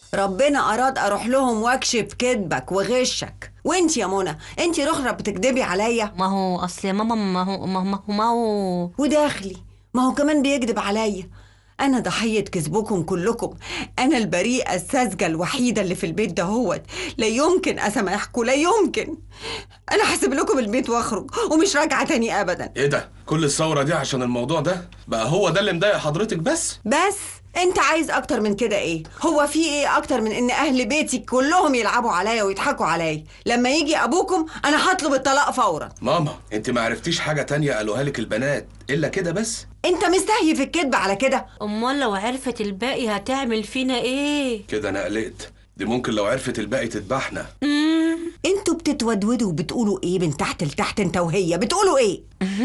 ربنا اراد اروح لهم واكشف كذبك وغشك وانت يا منى انت رخرة بتكدبي عليا ما هو اصل يا ماما ما هو ما هو ما هو, ما هو وداخلي ما هو كمان بيكذب عليا أنا ضحية كذبكم كلكم أنا البريئة الساذجة الوحيدة اللي في البيت ده هوت لا يمكن أسامحكم لا يمكن أنا هسيب لكم البيت وأخرج ومش راجعة تاني أبدا ايه ده كل الثوره دي عشان الموضوع ده بقى هو ده اللي مضايق حضرتك بس بس انت عايز اكتر من كده ايه هو في ايه اكتر من ان اهل بيتي كلهم يلعبوا عليا ويضحكوا عليا لما يجي ابوكم انا هطلب الطلاق فورا ماما انت ما عرفتيش حاجه تانية قالوها لك البنات الا كده بس انت مستهي في الكذب على كده امال لو عرفت الباقي هتعمل فينا ايه كده انا قلقت دي ممكن لو عرفت الباقي تذبحنا انتوا بتتودودوا وبتقولوا ايه من تحت لتحت انت وهي بتقولوا ايه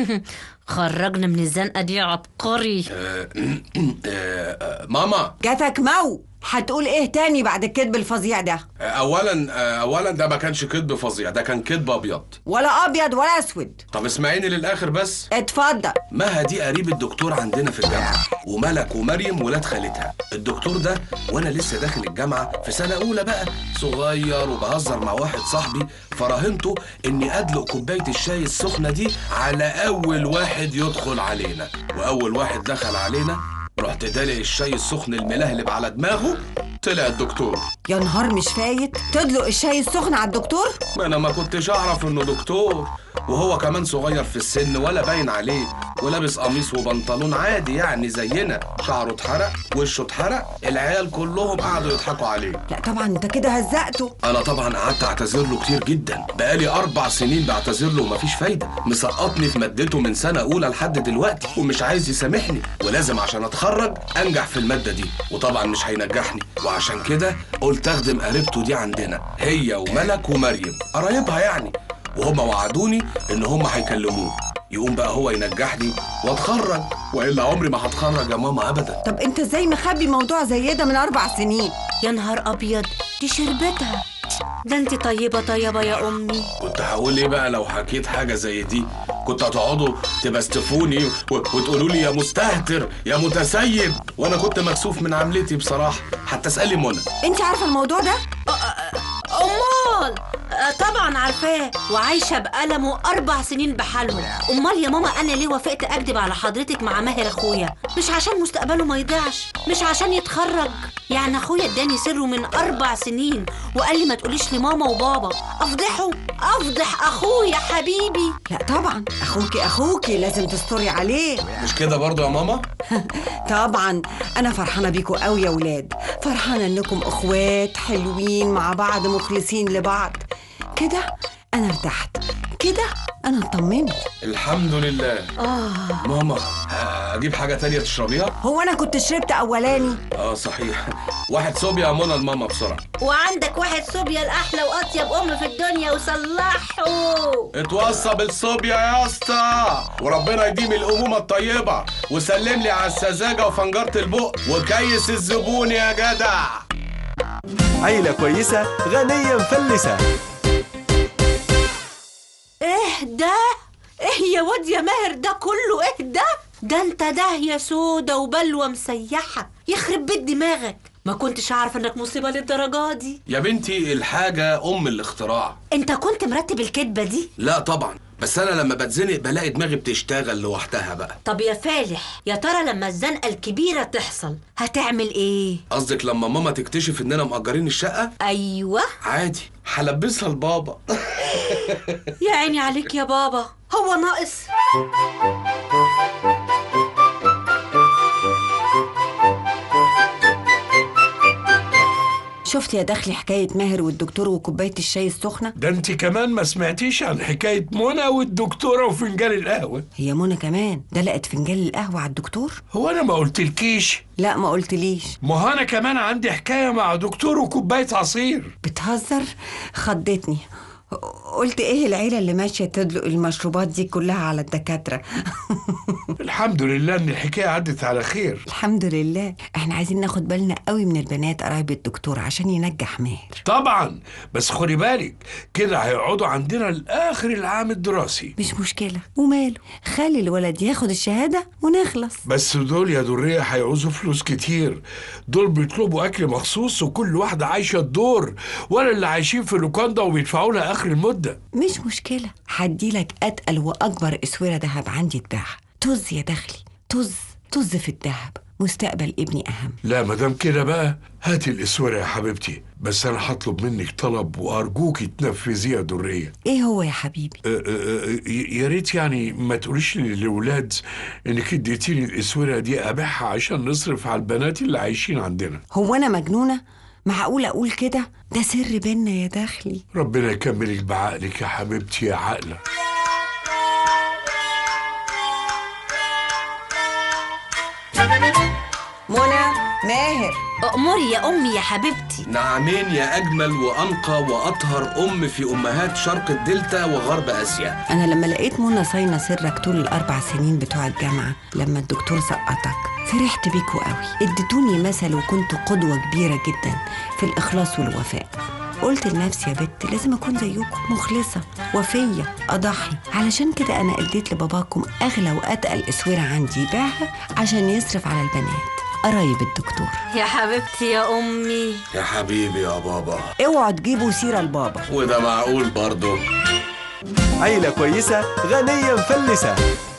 خرجنا من الزنقه دي يا عبقري آه، آه، آه، ماما جاتك مو هتقول ايه تاني بعد الكذب الفظيع ده آه، اولا آه، اولا ده ما كانش كذب فظيع ده كان كذب ابيض ولا ابيض ولا اسود طب اسمعيني للاخر بس اتفضل مها دي قريب الدكتور عندنا في الجامعة وملك ومريم ولاد خالتها الدكتور ده وانا لسه داخل الجامعة في سنة اولى بقى صغير وبهزر مع واحد صاحبي فراهنته اني ادلق كوباية الشاي السخنة دي على اول واحد يدخل علينا واول واحد دخل علينا رحت دالق الشاي السخن الملهلب على دماغه طلع الدكتور يا نهار مش فايت تدلق الشاي السخن على الدكتور ما انا ما كنتش اعرف انه دكتور وهو كمان صغير في السن ولا باين عليه ولابس قميص وبنطلون عادي يعني زينا شعره اتحرق وشه اتحرق العيال كلهم قعدوا يضحكوا عليه لا طبعا انت كده هزقته انا طبعا قعدت اعتذر له كتير جدا بقالي اربع سنين بعتذر له ومفيش فايده مسقطني في مادته من سنه اولى لحد دلوقتي ومش عايز يسامحني ولازم عشان اتخرج انجح في الماده دي وطبعا مش هينجحني وعشان كده قلت اخدم قريبته دي عندنا هي وملك ومريم قرايبها يعني وهما وعدوني ان هما هيكلموه يقوم بقى هو ينجحني واتخرج والا عمري ما هتخرج يا ماما ابدا طب انت ازاي مخبي موضوع زي ده من اربع سنين يا نهار ابيض دي شربتها ده انت طيبه طيبه يا امي كنت هقول ايه بقى لو حكيت حاجه زي دي كنت هتقعدوا تبستفوني و- وتقولوا لي يا مستهتر يا متسيب وانا كنت مكسوف من عملتي بصراحه حتى اسالي منى انت عارفه الموضوع ده امال آه، طبعا عارفاه وعايشه بألمه اربع سنين بحالهم امال يا ماما انا ليه وافقت اكدب على حضرتك مع ماهر اخويا مش عشان مستقبله ما يضيعش مش عشان يتخرج يعني اخويا اداني سره من اربع سنين وقال لي ما تقوليش لماما وبابا افضحه افضح اخويا حبيبي لا طبعا اخوكي اخوكي لازم تستري عليه مش كده برضو يا ماما طبعا انا فرحانه بيكم قوي يا ولاد فرحانه انكم اخوات حلوين مع بعض مخلصين لبعض كده انا ارتحت كده انا اطمنت الحمد لله اه ماما اجيب حاجه تانية تشربيها هو انا كنت شربت اولاني اه صحيح واحد صوبيا يا منى الماما بسرعه وعندك واحد صوبيا الاحلى واطيب ام في الدنيا وصلحه اتوصى بالصوبيا يا اسطى وربنا يديم الامومه الطيبه وسلم لي على السذاجه وفنجره البق وكيس الزبون يا جدع عيلة كويسة غنية مفلسة ايه ده ايه يا واد يا ماهر ده كله ايه ده ده انت داهية سودا وبلوى مسيحة يخرب بيت دماغك ما كنتش اعرف انك مصيبة للدرجة دي يا بنتي الحاجه ام الاختراع انت كنت مرتب الكدبة دي لا طبعا بس انا لما بتزنق بلاقي دماغي بتشتغل لوحدها بقى طب يا فالح يا ترى لما الزنقة الكبيرة تحصل هتعمل ايه قصدك لما ماما تكتشف اننا مأجرين الشقه ايوه عادي هلبسها لبابا يا عيني عليك يا بابا هو ناقص شفت يا دخلي حكايه ماهر والدكتور وكوبايه الشاي السخنه ده انت كمان ما سمعتيش عن حكاية منى والدكتورة وفنجان القهوة هي منى كمان دلقت فنجان القهوه على الدكتور هو انا ما قلتلكيش لا ما قلتليش ما هو انا كمان عندي حكاية مع دكتور وكوباية عصير بتهزر خضتني قلت ايه العيله اللي ماشيه تدلق المشروبات دي كلها على الدكاتره الحمد لله ان الحكايه عدت على خير الحمد لله احنا عايزين ناخد بالنا قوي من البنات قرايب الدكتور عشان ينجح ماهر طبعا بس خدي بالك كده هيقعدوا عندنا لاخر العام الدراسي مش مشكلة وماله خلي الولد ياخد الشهادة ونخلص بس دول يا درية هيعوزوا فلوس كتير دول بيطلبوا أكل مخصوص وكل واحدة عايشة الدور ولا اللي عايشين في لوكاندا وبيدفعوا لها آخر المدة مش مشكلة هديلك أتقل وأكبر أسورة دهب عندي تباعها طز يا دخلي طز طز في الدهب مستقبل ابني أهم لا مدام كده بقى هاتي الإسورة يا حبيبتي بس أنا هطلب منك طلب وأرجوكي تنفذيه يا درية إيه هو يا حبيبي أه، أه، أه، يا ريت يعني ما تقوليش للولاد انك اديتيني الاسوره دي ابيعها عشان نصرف على البنات اللي عايشين عندنا هو أنا مجنونة معقول أقول كده ده سر بينا يا دخلي ربنا يكملك بعقلك يا حبيبتي يا عقله منى ماهر أأمري يا أمي يا حبيبتي نعمين يا أجمل وأنقى وأطهر أم في أمهات شرق الدلتا وغرب آسيا أنا لما لقيت منى صاينة سرك طول الأربع سنين بتوع الجامعة لما الدكتور سقطك فرحت بيكوا قوي اديتوني مثل وكنت قدوة كبيرة جدا في الإخلاص والوفاء قلت لنفسي يا بت لازم أكون زيكم مخلصة وفية أضحي علشان كده أنا اديت لباباكم أغلى وأتقل أسورة عندي يبيعها عشان يصرف على البنات قرايب الدكتور يا حبيبتي يا أمي يا حبيبي يا بابا اوعوا تجيبوا سيرة لبابا وده معقول برضه عيلة كويسة غنية مفلسة